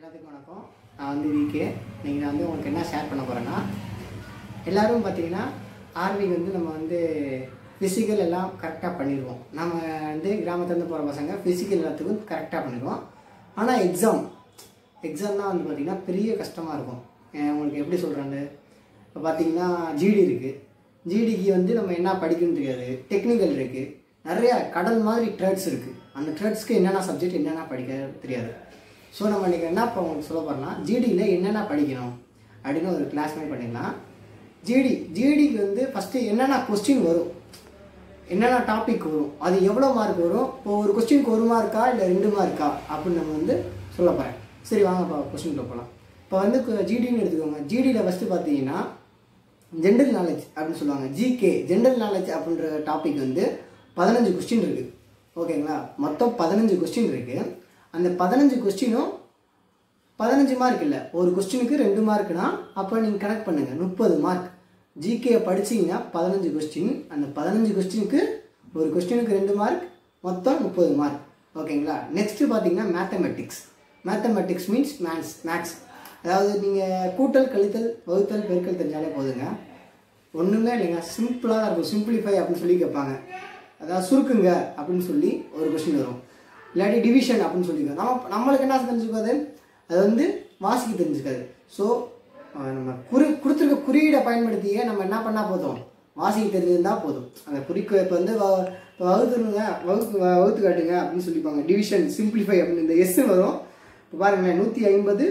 எல்லாத்துக்கும் வணக்கம் நான் வந்து விகே நீங்கள் நான் வந்து உங்களுக்கு என்ன ஷேர் பண்ண போகிறேன்னா எல்லோரும் பார்த்தீங்கன்னா ஆர்மிக்கு வந்து நம்ம வந்து ஃபிசிக்கல் எல்லாம் கரெக்டாக பண்ணிடுவோம் நம்ம வந்து கிராமத்துலேருந்து போகிற பசங்க ஃபிசிக்கல் எல்லாத்துக்கும் கரெக்டாக பண்ணிடுவோம் ஆனால் எக்ஸாம் எக்ஸாம்லாம் வந்து பார்த்திங்கன்னா பெரிய கஷ்டமாக இருக்கும் அஹ் உங்களுக்கு எப்படி சொல்கிறாங்க இப்போ பார்த்தீங்கன்னா ஜிடி இருக்குது ஜிடிக்கு வந்து நம்ம என்ன படிக்கணும்னு தெரியாது டெக்னிக்கல் இருக்குது நிறைய கடல் மாதிரி ட்ரேட்ஸ் இருக்குது அந்த ட்ரேட்ஸ்க்கு என்னென்ன சப்ஜெக்ட் என்னென்ன படிக்க தெரியாது ஸோ நம்ம இன்றைக்கி என்ன இப்போ உங்களுக்கு சொல்ல போகிறோம்னா ஜிடியில் என்னென்ன படிக்கணும் அப்படின்னு ஒரு கிளாஸ் மாதிரி பண்ணிடலாம் ஜிடி ஜிடிக்கு வந்து ஃபஸ்ட்டு என்னென்ன கொஸ்டின் வரும் என்னென்ன டாபிக் வரும் அது எவ்வளோ மார்க் வரும் இப்போ ஒரு கொஸ்டினுக்கு ஒரு மார்க்கா இல்லை ரெண்டு மார்க்கா அப்படின்னு நம்ம வந்து சொல்ல போகிறேன் சரி வாங்கப்பா கொஸ்டின்குள்ளே போகலாம் இப்போ வந்து ஜிடின்னு எடுத்துக்கோங்க ஜிடியில் ஃபஸ்ட்டு பார்த்தீங்கன்னா ஜென்ரல் நாலேஜ் அப்படின்னு சொல்லுவாங்க ஜிகே ஜென்ரல் நாலேஜ் அப்படின்ற டாபிக் வந்து பதினஞ்சு கொஸ்டின் இருக்குது ஓகேங்களா மொத்தம் பதினஞ்சு கொஸ்டின் இருக்குது அந்த பதினஞ்சு கொஸ்டினும் பதினஞ்சு மார்க் இல்லை ஒரு கொஸ்டினுக்கு ரெண்டு மார்க்னா அப்போ நீங்கள் கனெக்ட் பண்ணுங்கள் முப்பது மார்க் ஜிகே படிச்சீங்கன்னா பதினஞ்சு கொஸ்டின் அந்த பதினஞ்சு கொஸ்டினுக்கு ஒரு கொஸ்டினுக்கு ரெண்டு மார்க் மொத்தம் முப்பது மார்க் ஓகேங்களா நெக்ஸ்ட்டு பார்த்தீங்கன்னா mathematics mathematics means maths maths அதாவது நீங்கள் கூட்டல் கழித்தல் வகுத்தல் பெருக்கல் தெரிஞ்சாலே போதுங்க ஒன்றுமே இல்லைங்க சிம்பிளாக தான் இருக்கும் சிம்பிளிஃபை அப்படின்னு சொல்லி கேட்பாங்க அதாவது சுருக்குங்க அப்படின்னு சொல்லி ஒரு கொஸ்டின் வரும் இல்லாட்டி டிவிஷன் அப்படின்னு சொல்லிக்கோ நம்ம நம்மளுக்கு என்ன தெரிஞ்சுக்காது அது வந்து வாசிக்க தெரிஞ்சுக்காது ஸோ நம்ம குறி கொடுத்துருக்க குறியீடை பயன்படுத்தியே நம்ம என்ன பண்ணால் போதும் வாசிக்க தெரிஞ்சிருந்தால் போதும் அந்த குறிக்க இப்போ வந்து வ- இப்போ வகுத்துருங்க வகுத்து வ- வகுத்து காட்டுங்க அப்படின்னு சொல்லிப்பாங்க டிவிஷன் சிம்பிளிஃபை அப்படின்னு இந்த எஸ் வரும் இப்போ பாருங்களேன் நூற்றி ஐம்பது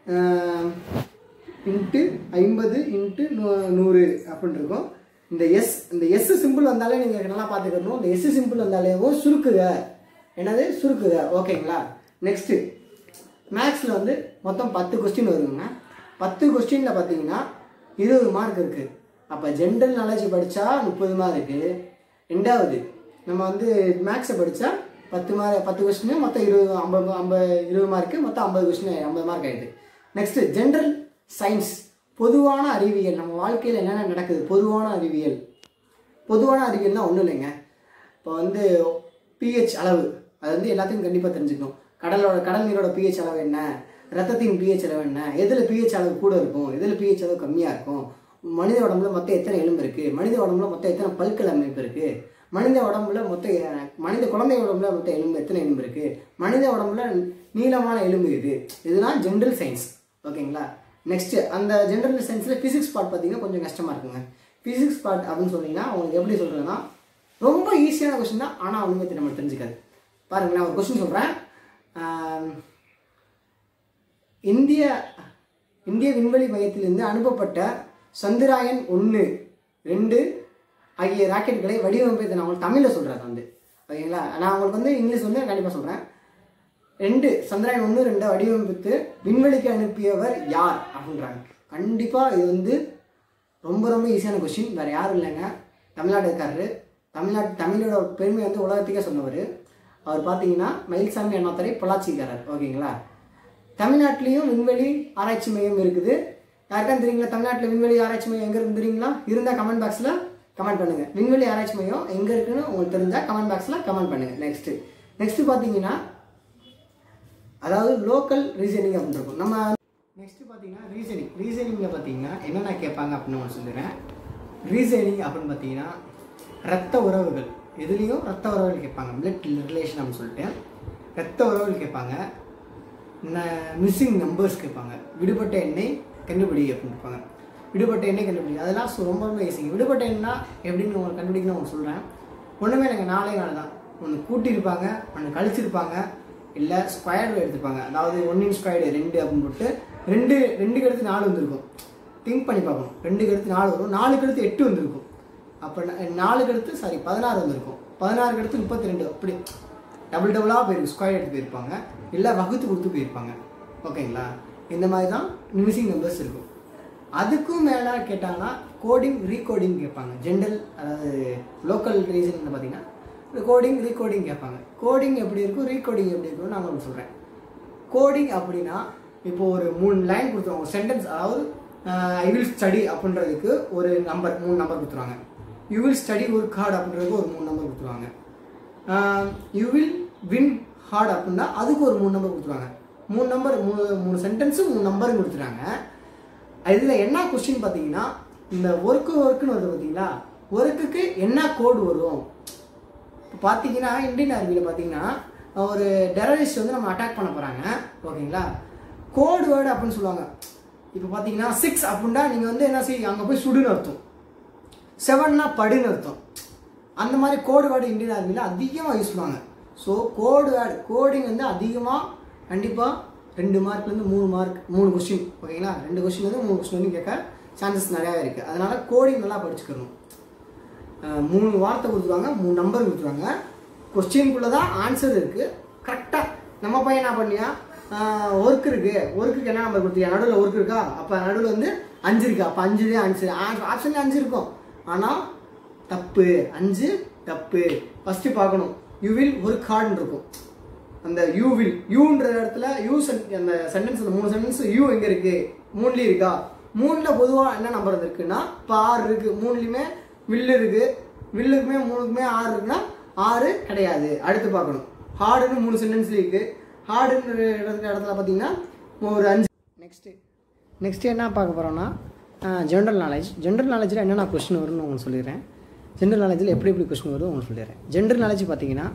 இன்ட்டு ஐம்பது இன்ட்டு நூறு அப்படின்னு இருக்கும் இந்த எஸ் இந்த எஸ் சிம்பிள் வந்தாலே நீங்கள் நல்லா பார்த்துக்கணும் இந்த எஸ் சிம்பிள் வந்தாலேவும் சுருக்குக என்னது சுருக்குக ஓகேங்களா நெக்ஸ்ட்டு மேக்ஸில் வந்து மொத்தம் பத்து கொஸ்டின் வருங்க பத்து கொஸ்டினில் பார்த்தீங்கன்னா இருபது மார்க் இருக்குது அப்போ ஜென்ரல் நாலேஜ் படித்தா முப்பது மார்க்கு ரெண்டாவது நம்ம வந்து மேக்ஸை படித்தா பத்து மார்க் பத்து கொஸ்டின் மொத்தம் இருபது ஐம்பது ஐம்பது இருபது மார்க்கு மொத்தம் ஐம்பது கொஸ்டின் ஐம்பது மார்க் ஆயிடுது நெக்ஸ்ட் ஜென்ரல் சயின்ஸ் பொதுவான அறிவியல் நம்ம வாழ்க்கையில் என்னென்ன நடக்குது பொதுவான அறிவியல் பொதுவான அறிவியல்னா ஒன்றும் இல்லைங்க இப்போ வந்து பிஹெச் அளவு அது வந்து எல்லாத்துக்கும் கண்டிப்பாக தெரிஞ்சுக்கணும் கடலோட கடல் நீரோட பிஹெச் அளவு என்ன ரத்தத்தின் பிஹெச் அளவு என்ன எதில் பிஹெச் அளவு கூட இருக்கும் எதில் பிஹெச் அளவு கம்மியாக இருக்கும் மனித உடம்புல மொத்தம் எத்தனை எலும்பு இருக்குது மனித உடம்புல மொத்தம் எத்தனை பல்கள் அமைப்பு இருக்குது மனித உடம்புல மொத்தம் எ- மனித குழந்தை உடம்புல மொத்தம் எலும்பு எத்தனை எலும்பு இருக்குது மனித உடம்புல நீளமான எலும்பு இது இதுதான் ஜென்ரல் சயின்ஸ் ஓகேங்களா நெக்ஸ்ட் அந்த ஜென்ரல் சயின்ஸில் ஃபிசிக்ஸ் பார்ட் பார்த்தீங்கன்னா கொஞ்சம் கஷ்டமாக இருக்குங்க ஃபிசிக்ஸ் பார்ட் அப்படின்னு சொன்னீங்கன்னா உங்களுக்கு எப்படி சொல்கிறதுன்னா ரொம்ப ஈஸியான கொஸ்டின் தான் ஆனால் ஒன்றுமே தெரிய நம்மளுக்கு தெரிஞ்சுக்காது பாருங்களேன் ஒரு கொஸ்டின் சொல்கிறேன் இந்திய இந்திய விண்வெளி மையத்திலிருந்து அனுப்பப்பட்ட சந்திராயன் ஒன்று ரெண்டு ஆகிய ராக்கெட்டுகளை வடிவமைப்பதை நான் உங்களுக்கு தமிழில் சொல்கிறேன் வந்து ஓகேங்களா நான் உங்களுக்கு வந்து இங்கிலீஷ் வந்து கண்டிப்பாக சொல்கிறேன் ரெண்டு சந்திராயன் ஒன்று ரெண்டை வடிவமைத்து விண்வெளிக்கு அனுப்பியவர் யார் அப்படின்றாங்க கண்டிப்பாக இது வந்து ரொம்ப ரொம்ப ஈஸியான கொஸ்டின் வேறு யாரும் இல்லைங்க தமிழ்நாடு இருக்காரு தமிழ்நாட்டு தமிழோட பெருமை வந்து உலகத்துக்கே சொன்னவர் அவர் பார்த்தீங்கன்னா மயில்சாமி அண்ணாத்துறை பொள்ளாச்சிக்காரர் ஓகேங்களா தமிழ்நாட்டிலையும் விண்வெளி ஆராய்ச்சி மையம் இருக்குது யாருக்கான்னு தெரியுங்களா தமிழ்நாட்டில் விண்வெளி ஆராய்ச்சி மையம் எங்கே இருக்கு தெரியுங்களா இருந்தால் கமெண்ட் பாக்ஸில் கமெண்ட் பண்ணுங்கள் விண்வெளி ஆராய்ச்சி மையம் எங்கே இருக்குன்னு உங்களுக்கு தெரிஞ்சால் கமெண்ட் பாக்ஸில் கமெண்ட் பண்ணுங்கள் நெக்ஸ்ட்டு நெக்ஸ்ட்டு பார்த்தீங்கன்னா அதாவது லோக்கல் ரீசனிங் அப்படின்னு இருக்கும் நம்ம நெக்ஸ்ட் பார்த்தீங்கன்னா ரீசனிங் ரீசனிங்கில் பார்த்தீங்கன்னா என்னென்ன கேட்பாங்க அப்படின்னு நான் சொல்லிடுறேன் ரீசனிங் அப்படின்னு பார்த்தீங்கன்னா ரத்த உறவுகள் எதுலேயும் ரத்த உறவுகள் கேட்பாங்க பிளட் ரிலேஷன் அப்படின்னு சொல்லிட்டு ரத்த உறவுகள் கேட்பாங்க மிஸ்ஸிங் நம்பர்ஸ் கேட்பாங்க விடுபட்ட எண்ணெய் கண்டுபிடி அப்படின்னு இருப்பாங்க விடுபட்ட எண்ணெய் கண்டுபிடி அதெல்லாம் சு- ரொம்ப ரொம்ப ஈஸிங்க விடுபட்ட எண்ணா எப்படின்னு உங்களுக்கு கண்டுபிடிக்கணும் உங்களுக்கு சொல்கிறேன் ஒன்றுமே இல்லைங்க நாலே நாள் தான் ஒன்று கூட்டியிருப்பாங்க ஒன்று கழிச்சிருப்பாங்க இல்லை ஸ்கொயர் எடுத்துப்பாங்க அதாவது ஒன்னின் ஸ்கொயர்டு ரெண்டு அப்படின்னு போட்டு ரெண்டு ரெண்டுக்கு அடுத்து நாலு வந்திருக்கும் திங்க் பண்ணி பார்க்கணும் ரெண்டுக்கு அடுத்து நாலு வரும் நாலுக்கு அடுத்து எட்டு வந்திருக்கும் அப்போ நா- நாலுக்கு அடுத்து சாரி பதினாறு வந்திருக்கும் பதினாறுக்கு அடுத்து முப்பத்தி ரெண்டு அப்படி டபுள் டபுளாக போயிருக்கு ஸ்கொயர் எடுத்து போயிருப்பாங்க இல்லை வகுத்து கொடுத்து போயிருப்பாங்க ஓகேங்களா இந்த மாதிரி தான் மிஸ்ஸிங் நம்பர்ஸ் இருக்கும் அதுக்கும் மேலே கேட்டாங்கன்னா கோடிங் ரீகோடிங் கேட்பாங்க ஜென்ரல் அதாவது லோக்கல் ரீசனில் பார்த்தீங்கன்னா கோடிங் ரீகோடிங் கேட்பாங்க கோடிங் எப்படி இருக்கும் ரீகோடிங் எப்படி இருக்கும்னு நான் உங்களுக்கு சொல்கிறேன் கோடிங் அப்படின்னா இப்போ ஒரு மூணு லைன் கொடுத்துருவாங்க சென்டென்ஸ் அதாவது ஐ வில் ஸ்டடி அப்படின்றதுக்கு ஒரு நம்பர் மூணு நம்பர் கொடுத்துருவாங்க யூ வில் ஸ்டடி ஒரு கார்டு அப்படின்றதுக்கு ஒரு மூணு நம்பர் கொடுத்துருவாங்க யூ வில் வின் ஹார்ட் அப்படின்னா அதுக்கு ஒரு மூணு நம்பர் கொடுத்துருவாங்க மூணு நம்பர் மூணு மூணு சென்டென்ஸும் மூணு நம்பரும் கொடுத்துட்டாங்க இதில் என்ன கொஸ்டின் பார்த்தீங்கன்னா இந்த ஒர்க்கு ஒர்க்குன்னு வருது பார்த்தீங்களா ஒர்க்குக்கு என்ன கோடு வரும் இப்போ பார்த்தீங்கன்னா இந்தியன் ஆர்மியில் பார்த்தீங்கன்னா ஒரு டெரரிஸ்ட் வந்து நம்ம அட்டாக் பண்ண போகிறாங்க ஓகேங்களா கோடு வேர்டு அப்படின்னு சொல்லுவாங்க இப்போ பார்த்தீங்கன்னா சிக்ஸ் அப்படின்னா நீங்கள் வந்து என்ன செய்ய அங்கே போய் சுடுன்னு அர்த்தம் செவன்னா படுன்னு அர்த்தம் அந்த மாதிரி கோடு வேர்டு இந்தியன் ஆர்மியில் அதிகமாக யூஸ் பண்ணுவாங்க ஸோ கோடு வேர்டு கோடிங் வந்து அதிகமாக கண்டிப்பாக ரெண்டு மார்க்லேருந்து மூணு மார்க் மூணு கொஸ்டின் ஓகேங்களா ரெண்டு கொஸ்டின்லேருந்து மூணு கொஸ்டின் வந்து கேட்க சான்சஸ் நிறையா இருக்குது அதனால் கோடிங் நல்லா படிச்சுக்கணும் அஹ் மூணு வார்த்தை கொடுத்துருவாங்க மூணு நம்பர் கொடுத்துருவாங்க கொஸ்டின்குள்ளே தான் ஆன்சர் இருக்குது கரெக்டாக நம்ம பையன் என்ன பண்ணியா ஒர்க் இருக்குது ஒர்க்குக்கு என்ன நம்பர் கொடுத்தியா நடுவில் ஒர்க் இருக்கா அப்போ நடுவில் வந்து அஞ்சு இருக்கா அப்போ அஞ்சு தான் ஆன்சர் ஆப்ஷன் அஞ்சு இருக்கும் ஆனால் தப்பு அஞ்சு தப்பு ஃபஸ்ட்டு பார்க்கணும் யூ வில் ஒர்க் ஹார்ட்னு இருக்கும் அந்த யூ வில் யூன்ற இடத்துல யூ சென் அந்த சென்டென்ஸ் அந்த மூணு சென்டென்ஸ் யூ எங்கே இருக்குது மூணுலேயும் இருக்கா மூணில் பொதுவாக என்ன நம்பர் இருக்குன்னா இப்போ ஆறு இருக்குது மூணுலேயுமே வில்லு இருக்குது வில்லுக்குமே மூணுக்குமே ஆறு இருக்குன்னா ஆறு கிடையாது அடுத்து பார்க்கணும் ஹார்டுன்னு மூணு சென்டென்ஸ்ல இருக்குது ஹார்டுன்ற இடத்துல இடத்துல பார்த்தீங்கன்னா ஒரு அஞ்சு நெக்ஸ்ட்டு நெக்ஸ்ட்டு என்ன பார்க்க போகிறோம்னா ஜென்ரல் நாலேஜ் ஜென்ரல் நாலேஜில் என்னென்ன கொஸ்டின் வரும்னு உங்களுக்கு சொல்லிடுறேன் ஜென்ரல் நாலேஜில் எப்படி எப்படி கொஸ்டின் வரும் உங்களுக்கு சொல்லிடுறேன் ஜென்ரல் நாலேஜ் பார்த்தீங்கன்னா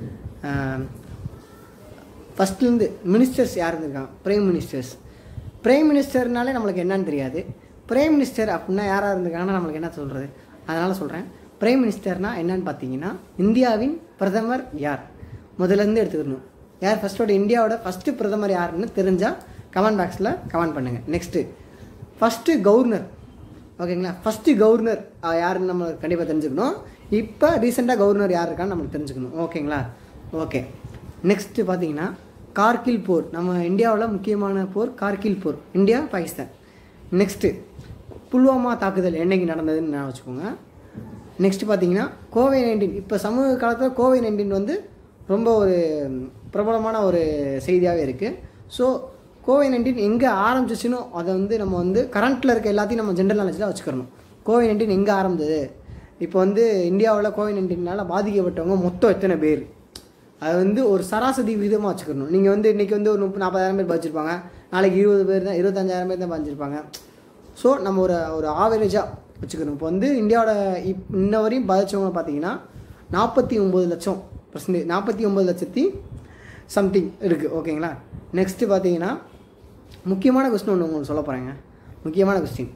ஃபஸ்ட்லேருந்து மினிஸ்டர்ஸ் யார் இருந்திருக்காங்க பிரைம் மினிஸ்டர்ஸ் பிரைம் மினிஸ்டர்னாலே நம்மளுக்கு என்னன்னு தெரியாது பிரைம் மினிஸ்டர் அப்படின்னா யாராக இருந்திருக்காங்கன்னா நம்மளுக்கு என்ன சொல்கிறது அதனால் சொல்கிறேன் பிரைம் மினிஸ்டர்னா என்னன்னு பார்த்தீங்கன்னா இந்தியாவின் பிரதமர் யார் முதல்லேருந்து எடுத்துக்கணும் யார் ஃபஸ்ட்டோட இந்தியாவோட ஃபஸ்ட்டு பிரதமர் யாருன்னு தெரிஞ்சால் கமெண்ட் பாக்ஸில் கமெண்ட் பண்ணுங்கள் நெக்ஸ்ட்டு ஃபஸ்ட்டு கவர்னர் ஓகேங்களா ஃபஸ்ட்டு கவர்னர் யாருன்னு நம்ம கண்டிப்பாக தெரிஞ்சுக்கணும் இப்போ ரீசெண்டாக கவர்னர் யார் இருக்கான்னு நமக்கு தெரிஞ்சுக்கணும் ஓகேங்களா ஓகே நெக்ஸ்ட்டு பார்த்தீங்கன்னா கார்கில் போர் நம்ம இந்தியாவில் முக்கியமான போர் கார்கில் போர் இந்தியா பாகிஸ்தான் நெக்ஸ்ட்டு புல்வாமா தாக்குதல் என்னைக்கு நடந்ததுன்னு நான் வச்சுக்கோங்க நெக்ஸ்ட்டு பார்த்தீங்கன்னா கோவை நைன்டீன் இப்போ சமூக காலத்தில் கோவை நைன்டீன் வந்து ரொம்ப ஒரு பிரபலமான ஒரு செய்தியாகவே இருக்குது ஸோ கோவை நைன்டீன் எங்கே ஆரம்பிச்சிச்சுனோ அதை வந்து நம்ம வந்து கரண்ட்டில் இருக்க எல்லாத்தையும் நம்ம ஜென்ரல் நாலேஜில் வச்சுக்கிறணும் கோவை நைன்டீன் எங்கே ஆரம்பிச்சது இப்போ வந்து இந்தியாவில் கோவை நைன்டீனால் பாதிக்கப்பட்டவங்க மொத்தம் எத்தனை பேர் அது வந்து ஒரு சராசரி விகிதமாக வச்சுக்கணும் நீங்கள் வந்து இன்றைக்கி வந்து ஒரு முப்பது நாற்பதாயிரம் பேர் பாதிச்சிருப்பாங்க நாளைக்கு இருபது பேர் தான் இருபத்தஞ்சாயிரம் பேர் தான் பாதிச்சிருப்பாங்க ஸோ நம்ம ஒரு ஒரு ஆவரேஜாக வச்சுக்கணும் இப்போ வந்து இந்தியாவோட இப் இன்ன வரையும் பாதித்தவங்க பார்த்தீங்கன்னா நாற்பத்தி ஒம்பது லட்சம் பர்சன்டேஜ் நாற்பத்தி ஒம்பது லட்சத்தி சம்திங் இருக்குது ஓகேங்களா நெக்ஸ்ட்டு பார்த்தீங்கன்னா முக்கியமான கொஸ்டின் ஒன்று உங்களுக்கு சொல்ல போகிறேங்க முக்கியமான question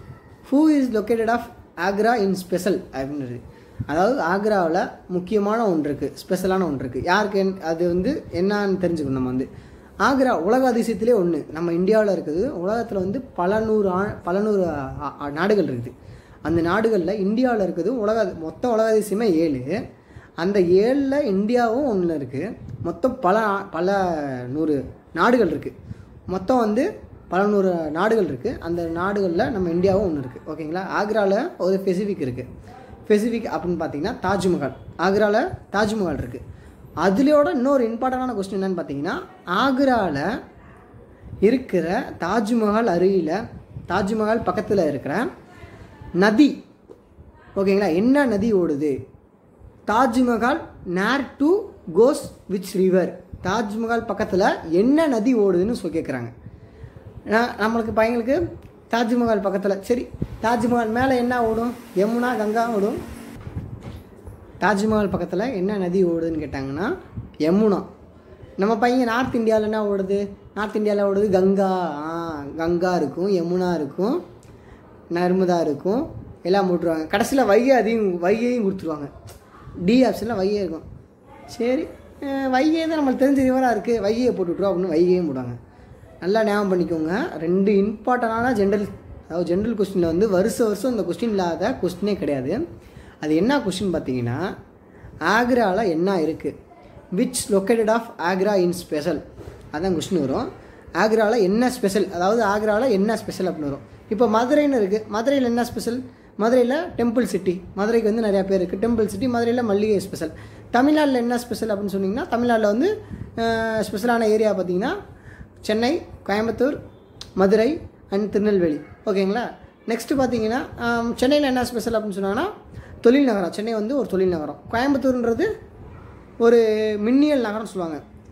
who is located of Agra in special அப்படின்னு இருக்கு அதாவது ஆக்ராவில் முக்கியமான ஒன்று இருக்குது ஸ்பெஷலான ஒன்று இருக்குது யாருக்கு என்- அது வந்து என்னன்னு தெரிஞ்சுக்கணும் நம்ம வந்து ஆக்ரா உலக அதிசயத்திலே ஒன்று நம்ம இந்தியாவில் இருக்குது உலகத்தில் வந்து பல நூறு ஆ பல நூறு ஆ- ஆ- நாடுகள் இருக்குது அந்த நாடுகளில் இந்தியாவில் இருக்குது உலக மொத்த உலக அதிசயமே ஏழு அந்த ஏழில் இந்தியாவும் ஒன்று இருக்குது மொத்தம் பல ஆ- பல நூறு நாடுகள் இருக்குது மொத்தம் வந்து பல நூறு நாடுகள் இருக்குது அந்த நாடுகளில் நம்ம இந்தியாவும் ஒன்று இருக்குது ஓகேங்களா ஆக்ராவில் ஒரு ஸ்பெசிஃபிக் இருக்குது ஸ்பெசிஃபிக் அப்படின்னு பார்த்தீங்கன்னா தாஜ்மஹால் ஆக்ராவில் தாஜ்மஹால் இருக்குது அதுலேயோட இன்னொரு இம்பார்ட்டண்டான கொஸ்டின் என்னன்னு பார்த்தீங்கன்னா ஆக்ராவில் இருக்கிற தாஜ்மஹால் அருகில் தாஜ்மஹால் பக்கத்தில் இருக்கிற நதி ஓகேங்களா என்ன நதி ஓடுது Taj Mahal near to goes which river Taj Mahal பக்கத்தில் என்ன நதி ஓடுதுன்னு சொல்லி கேட்குறாங்க நான் நம்மளுக்கு பையங்களுக்கு தாஜ்மஹால் பக்கத்தில் சரி தாஜ்மஹால் மேலே என்ன ஓடும் யமுனா கங்கா ஓடும் தாஜ்மஹால் பக்கத்தில் என்ன நதி ஓடுதுன்னு கேட்டாங்கன்னா யமுனா நம்ம பையன் நார்த் இந்தியாவில் என்ன ஓடுது நார்த் இந்தியாவில் ஓடுது கங்கா ஆ கங்கா இருக்கும் யமுனா இருக்கும் நர்மதா இருக்கும் எல்லாம் போட்டுருவாங்க கடைசியில் வைகை அதையும் வைகையும் கொடுத்துருவாங்க டி ஆப்ஷனில் வைகை இருக்கும் சரி அஹ் வைகை தான் நம்மளுக்கு தெரிஞ்ச ரிவராக இருக்குது வைகையை போட்டு விட்ருவோம் அப்படின்னு வைகையும் போடுவாங்க நல்லா ஞாபகம் பண்ணிக்கோங்க ரெண்டு இம்பார்ட்டண்டான ஜென்ரல் அதாவது ஜென்ரல் கொஸ்டினில் வந்து வருஷ வருஷம் இந்த கொஸ்டின் இல்லாத கொஸ்டினே கிடையாது அது என்ன கொஸ்டின் பார்த்தீங்கன்னா ஆக்ராவில் என்ன இருக்குது which located of Agra in special அதான் கொஸ்டின் வரும் ஆக்ராவில் என்ன ஸ்பெஷல் அதாவது ஆக்ராவில் என்ன ஸ்பெஷல் அப்படின்னு வரும் இப்போ மதுரைன்னு இருக்குது மதுரையில் என்ன ஸ்பெஷல் மதுரையில் டெம்பிள் சிட்டி மதுரைக்கு வந்து நிறையா பேர் இருக்குது டெம்பிள் சிட்டி மதுரையில் மல்லிகை ஸ்பெஷல் தமிழ்நாட்டில் என்ன ஸ்பெஷல் அப்படின்னு சொன்னீங்கன்னா தமிழ்நாட்டில் வந்து ஸ்பெஷலான ஏரியா பார்த்தீங்கன்னா சென்னை கோயம்புத்தூர் மதுரை அண்ட் திருநெல்வேலி ஓகேங்களா நெக்ஸ்ட்டு பார்த்தீங்கன்னா சென்னையில் என்ன ஸ்பெஷல் அப்படின்னு சொன்னாங்கன்னா தொழில் நகரம் சென்னை வந்து ஒரு தொழில் நகரம் கோயம்புத்தூர்ன்றது ஒரு மின்னியல் நகரம் சொல்லுவாங்க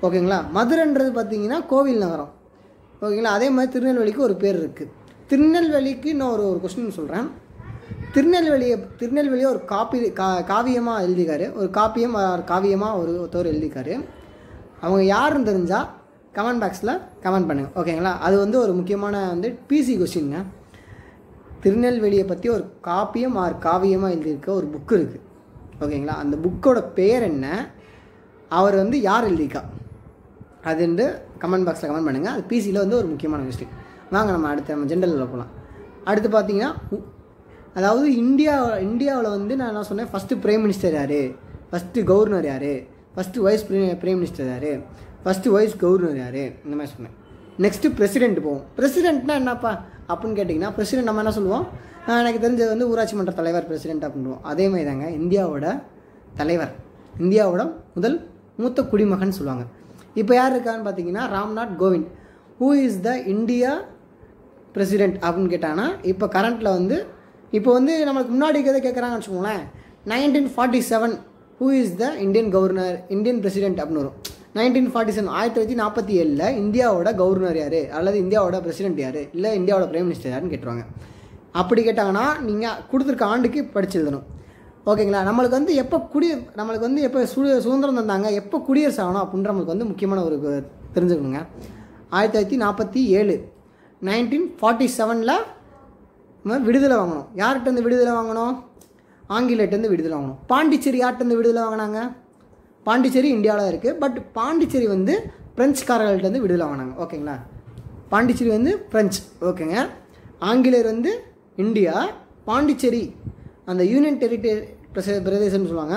ஓகேங்களா மதுரைன்றது பார்த்தீங்கன்னா கோவில் நகரம் ஓகேங்களா அதே மாதிரி திருநெல்வேலிக்கு ஒரு பேர் இருக்குது திருநெல்வேலிக்கு நான் ஒரு ஒரு கொஸ்டின் சொல்கிறேன் திருநெல்வேலியை திருநெல்வேலியை ஒரு காப்பி கா காவியமாக எழுதிக்காரு ஒரு காப்பியம் ஒரு காவியமாக ஒரு ஒருத்தவர் எழுதிக்காரு அவங்க யாருன்னு தெரிஞ்சால் கமெண்ட் பாக்ஸில் கமெண்ட் பண்ணுங்கள் ஓகேங்களா அது வந்து ஒரு முக்கியமான வந்து பிசி கொஸ்டின்ங்க திருநெல்வேலியை பற்றி ஒரு காப்பியம் ஆர் காவியமாக எழுதியிருக்க ஒரு புக்கு இருக்குது ஓகேங்களா அந்த புக்கோட பேர் என்ன அவர் வந்து யார் எழுதியிருக்கா அது வந்து கமெண்ட் பாக்ஸில் கமெண்ட் பண்ணுங்கள் அது பிசியில் வந்து ஒரு முக்கியமான கொஸ்டின் வாங்க நம்ம அடுத்து நம்ம ஜென்ரலில் போகலாம் அடுத்து பார்த்தீங்கன்னா உ- அதாவது இந்தியா இந்தியாவில் வந்து நான் என்ன சொன்னேன் ஃபஸ்ட்டு பிரைம் மினிஸ்டர் யார் ஃபஸ்ட்டு கவர்னர் யார் ஃபஸ்ட்டு வைஸ் பிரைம் மினிஸ்டர் யார் ஃபஸ்ட்டு வைஸ் கவர்னர் யார் இந்த மாதிரி சொன்னேன் நெக்ஸ்ட்டு பிரசிடென்ட் போவோம் பிரசிடென்ட்னா என்னப்பா அப்படின்னு கேட்டிங்கன்னா பிரசிடென்ட் நம்ம என்ன சொல்லுவோம் ஆஹ் எனக்கு தெரிஞ்சது வந்து ஊராட்சி மன்ற தலைவர் பிரசிடென்ட் அப்படின்வோம் அதே மாதிரி தாங்க இந்தியாவோட தலைவர் இந்தியாவோட முதல் மூத்த குடிமகன் சொல்லுவாங்க இப்போ யார் இருக்கான்னு பார்த்தீங்கன்னா Ramnath Kovind who is the India president அப்படின்னு கேட்டாங்கன்னா இப்போ கரண்ட்டில் வந்து இப்போ வந்து நம்மளுக்கு முன்னாடி எதை கேட்குறாங்கன்னு வச்சுக்கோங்களேன் nineteen forty seven who is the Indian governor Indian president அப்படின்னு வரும் நைன்டீன் ஃபார்ட்டி செவன் ஆயிரத்தி தொள்ளாயிரத்தி நாற்பத்தி ஏழில் இந்தியாவோட கவர்னர் யார் அல்லது இந்தியாவோட பிரசிடென்ட் யார் இல்லை இந்தியாவோட பிரைம் மினிஸ்டர் யாருன்னு கேட்டுருவாங்க அப்படி கேட்டாங்கன்னா நீங்கள் கொடுத்துருக்க ஆண்டுக்கு படிச்சு எழுதணும் ஓகேங்களா நம்மளுக்கு வந்து எப்போ குடி நம்மளுக்கு வந்து எப்போ சு சுதந்திரம் தந்தாங்க எப்போ குடியரசு ஆகணும் அப்படின்ற நம்மளுக்கு வந்து முக்கியமான ஒரு கு- தெரிஞ்சுக்கணுங்க ஆயிரத்தி தொள்ளாயிரத்தி நாற்பத்தி ஏழு நைன்டீன் ஃபார்ட்டி செவனில் விடுதலை வாங்கணும் யார்கிட்டேருந்து விடுதலை வாங்கணும் ஆங்கிலேயர்கிட்டேருந்து விடுதலை வாங்கணும் பாண்டிச்சேரி யார்கிட்டேருந்து விடுதலை வாங்கினாங்க பாண்டிச்சேரி இந்தியாவில் இருக்குது பட் பாண்டிச்சேரி வந்து பிரெஞ்சுக்காரர்கள்ட்டேருந்து விடுதலை வாங்கினாங்க ஓகேங்களா பாண்டிச்சேரி வந்து பிரெஞ்சு ஓகேங்க ஆங்கிலேயர் வந்து இந்தியா பாண்டிச்சேரி அந்த யூனியன் டெரிட்டரி பிரச பிரதேசம்னு சொல்லுவாங்க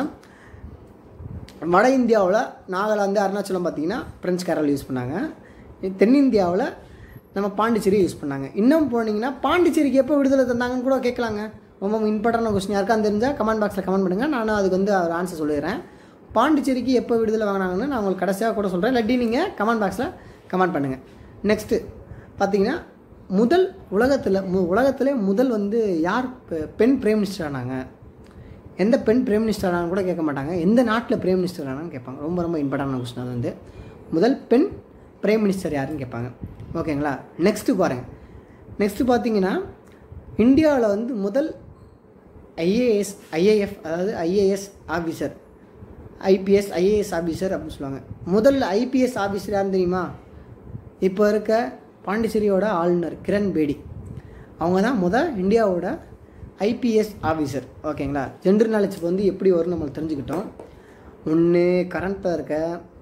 வட இந்தியாவில் நாகாலாந்து அருணாச்சலம் பார்த்தீங்கன்னா பிரெஞ்சுக்காரர்கள் யூஸ் பண்ணாங்க தென்னிந்தியாவில் நம்ம பாண்டிச்சேரி யூஸ் பண்ணாங்க இன்னும் போனீங்கன்னா பாண்டிச்சேரிக்கு எப்போ விடுதலை தந்தாங்கன்னு கூட கேட்கலாங்க ரொம்ப இம்பார்ட்டண்டான கொஸ்டின் யாருக்கான்னு தெரிஞ்சால் கமெண்ட் பாக்ஸில் கமெண்ட் பண்ணுங்கள் நானும் அதுக்கு வந்து ஒரு ஆன்சர் சொல்லிடுறேன் பாண்டிச்சேரிக்கு எப்போ விடுதலை வாங்கினாங்கன்னு நான் உங்களுக்கு கடைசியாக கூட சொல்கிறேன் இல்லாட்டி நீங்கள் கமெண்ட் பாக்ஸில் கமெண்ட் பண்ணுங்கள் நெக்ஸ்ட்டு பார்த்தீங்கன்னா முதல் உலகத்தில் மு உலகத்திலே முதல் வந்து யார் பெ- பெண் பிரைம் மினிஸ்டர் ஆனாங்க எந்த பெண் பிரைம் மினிஸ்டர் ஆனான்னு கூட கேட்க மாட்டாங்க எந்த நாட்டில் பிரைம் மினிஸ்டர் ஆனான்னு கேட்பாங்க ரொம்ப ரொம்ப இம்பார்ட்டண்டான கொஸ்டின் அது வந்து முதல் பெண் பிரைம் மினிஸ்டர் யாருன்னு கேட்பாங்க ஓகேங்களா நெக்ஸ்ட்டு பாருங்க நெக்ஸ்ட்டு பார்த்தீங்கன்னா இந்தியாவில் வந்து முதல் ஐஏஎஸ் ஐஏஎஃப் அதாவது IAS officer IPS IAS officer அப்படின்னு சொல்லுவாங்க முதல் ஐபிஎஸ் ஆஃபீஸர் யாருன்னு தெரியுமா இப்போ இருக்க பாண்டிச்சேரியோட ஆளுநர் கிரண் பேடி அவங்க தான் முதல் இந்தியாவோட ஐபிஎஸ் ஆஃபீஸர் ஓகேங்களா ஜென்டர் நாலேஜ் வந்து எப்படி வரும் நம்மளுக்கு தெரிஞ்சுக்கிட்டோம் ஒன்று கரண்ட்டில் இருக்க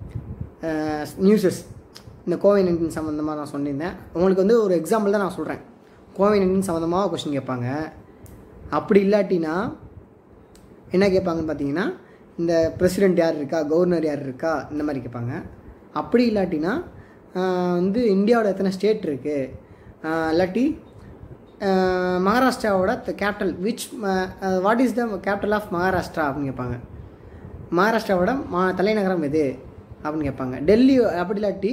நியூஸஸ் இந்த கோவிட் நைன்டீன் சம்மந்தமாக நான் சொல்லியிருந்தேன் உங்களுக்கு வந்து ஒரு எக்ஸாம்பிள் தான் நான் சொல்கிறேன் கோவிட் நைன்டீன் சம்மந்தமாக கொஸ்டின் கேட்பாங்க அப்படி இல்லாட்டினா என்ன கேட்பாங்கன்னு பார்த்தீங்கன்னா இந்த பிரசிடெண்ட் யார் இருக்கா கவர்னர் யார் இருக்கா இந்த மாதிரி கேட்பாங்க அப்படி இல்லாட்டினா ஆஹ் வந்து இந்தியாவோட எத்தனை ஸ்டேட் இருக்குது இல்லாட்டி ஆஹ் மகாராஷ்டிராவோட capital which what is the capital of Maharashtra அப்படின்னு கேட்பாங்க மகாராஷ்டிராவோட மா தலைநகரம் எது அப்படின்னு கேட்பாங்க டெல்லி அப்படி இல்லாட்டி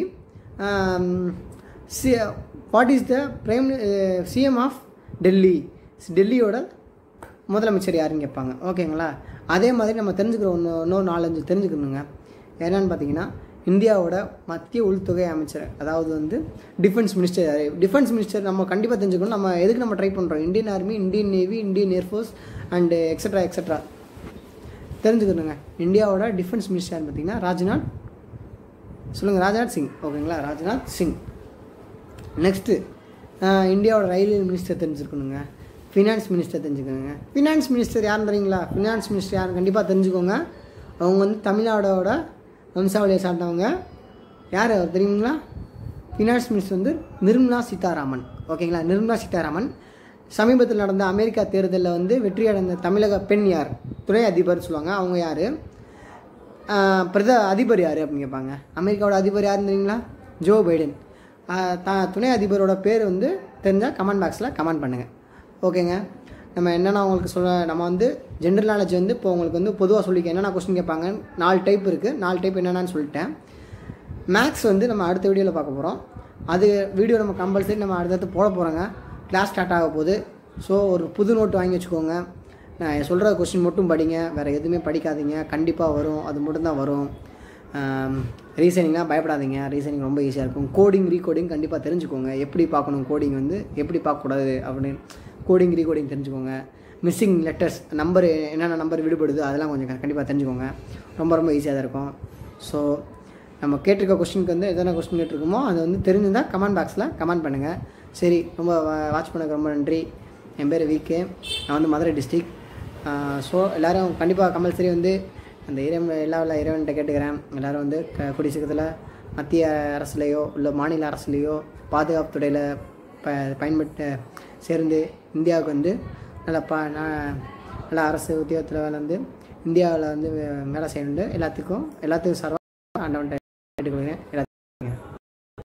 சி what is the prime CM of Delhi டெல்லியோட முதலமைச்சர் யாருன்னு கேட்பாங்க ஓகேங்களா அதே மாதிரி நம்ம தெரிஞ்சுக்கிற ஒன்று இன்னொரு நாலஞ்சு தெரிஞ்சுக்கணுங்க என்னன்னு பார்த்தீங்கன்னா இந்தியாவோட மத்திய உள்துறை அமைச்சர் அதாவது வந்து டிஃபென்ஸ் மினிஸ்டர் யார் டிஃபென்ஸ் மினிஸ்டர் நம்ம கண்டிப்பாக தெரிஞ்சுக்கணும் நம்ம எதுக்கு நம்ம ட்ரை பண்ணுறோம் Indian army Indian navy Indian air force and extra extra தெரிஞ்சுக்கணுங்க இந்தியாவோட டிஃபென்ஸ் மினிஸ்டர் யாருன்னு பார்த்தீங்கன்னா ராஜ்நாத் சொல்லுங்கள் ராஜ்நாத் சிங் ஓகேங்களா ராஜ்நாத் சிங் நெக்ஸ்ட்டு இந்தியாவோட ரயில்வே மினிஸ்டர் தெரிஞ்சுக்கணுங்க ஃபினான்ஸ் மினிஸ்டர் தெரிஞ்சுக்கணுங்க ஃபினான்ஸ் மினிஸ்டர் யாருன்னு தெரியுங்களா ஃபினான்ஸ் மினிஸ்டர் யாருன்னு கண்டிப்பாக தெரிஞ்சுக்கோங்க அவங்க வந்து தமிழ்நாடோட வம்சாவளியை சார்ந்தவங்க யார் அவர் தெரியுங்களா ஃபினான்ஸ் மினிஸ்டர் வந்து நிர்மலா சீதாராமன் ஓகேங்களா நிர்மலா சீதாராமன் சமீபத்தில் நடந்த அமெரிக்கா தேர்தலில் வந்து வெற்றி அடைந்த தமிழக பெண் யார் துணை அதிபர் சொல்லுவாங்க அவங்க யார் ஆஹ் பிரத அதிபர் யார் அப்படின்னு கேட்பாங்க அமெரிக்காவோட அதிபர் யாருன்னு தெரியுங்களா ஜோ பைடன் ஆஹ் த துணை அதிபரோட பேர் வந்து தெரிஞ்சால் கமெண்ட் பாக்ஸில் கமெண்ட் பண்ணுங்கள் ஓகேங்க நம்ம என்னென்ன உங்களுக்கு சொல்ல நம்ம வந்து ஜென்ரல் நாலேஜ் வந்து இப்போ உங்களுக்கு வந்து பொதுவாக சொல்லிக்க என்னென்ன கொஸ்டின் கேட்பாங்க நாலு டைப் இருக்குது நாலு டைப் என்னென்னு சொல்லிட்டேன் மேக்ஸ் வந்து நம்ம அடுத்த வீடியோவில் பார்க்க போகிறோம் அது வீடியோ நம்ம கம்பல்சரி நம்ம அடுத்தடுத்து போட போகிறோங்க கிளாஸ் ஸ்டார்ட் ஆக போகுது ஸோ ஒரு புது நோட்டு வாங்கி வச்சுக்கோங்க நான் சொல்கிற கொஸ்டின் மட்டும் படிங்க வேறு எதுவுமே படிக்காதீங்க கண்டிப்பாக வரும் அது மட்டும்தான் வரும் ரீசனிங்லாம் பயப்படாதீங்க ரீசனிங் ரொம்ப ஈஸியாக இருக்கும் கோடிங் ரீகோடிங் கண்டிப்பாக தெரிஞ்சுக்கோங்க எப்படி பார்க்கணும் கோடிங் வந்து எப்படி பார்க்கக்கூடாது அப்படின்னு கோடிங் ரீகோடிங் தெரிஞ்சுக்கோங்க மிஸ்ஸிங் லெட்டர்ஸ் நம்பர் என்னென்ன நம்பர் விடுபடுது அதெல்லாம் கொஞ்சம் கண்டிப்பாக தெரிஞ்சுக்கோங்க ரொம்ப ரொம்ப ஈஸியாக தான் இருக்கும் ஸோ நம்ம கேட்டிருக்க கொஸ்டினுக்கு வந்து எத்தனை கொஸ்டின் கேட்டிருக்கோமோ அது வந்து தெரிஞ்சிருந்தால் கமெண்ட் பாக்ஸில் கமெண்ட் பண்ணுங்கள் சரி ரொம்ப வாட்ச் பண்ணக்கு ரொம்ப நன்றி என் பேர் விகே நான் வந்து மதுரை டிஸ்ட்ரிக் ஸோ எல்லோரும் கண்டிப்பாக கம்பல்சரி வந்து அந்த இறைவன் எல்லா உள்ள இறைவன்கிட்ட கேட்டுக்கிறேன் எல்லோரும் வந்து க கூடிய சீக்கிரத்தில் மத்திய அரசுலேயோ இல்லை மாநில அரசுலேயோ பாதுகாப்பு துறையில் ப பயன்பட்டு சேர்ந்து இந்தியாவுக்கு வந்து நல்ல ப ந- நல்ல அரசு உத்தியோகத்தில் வந்து இந்தியாவில் வந்து வே- வேலை செய்யணுண்டு எல்லாத்துக்கும் எல்லாத்துக்கும் சர்வ ஆண்டவன்கிட்ட கேட்டுக்கொள்கிறேன் எல்லாத்துக்கும்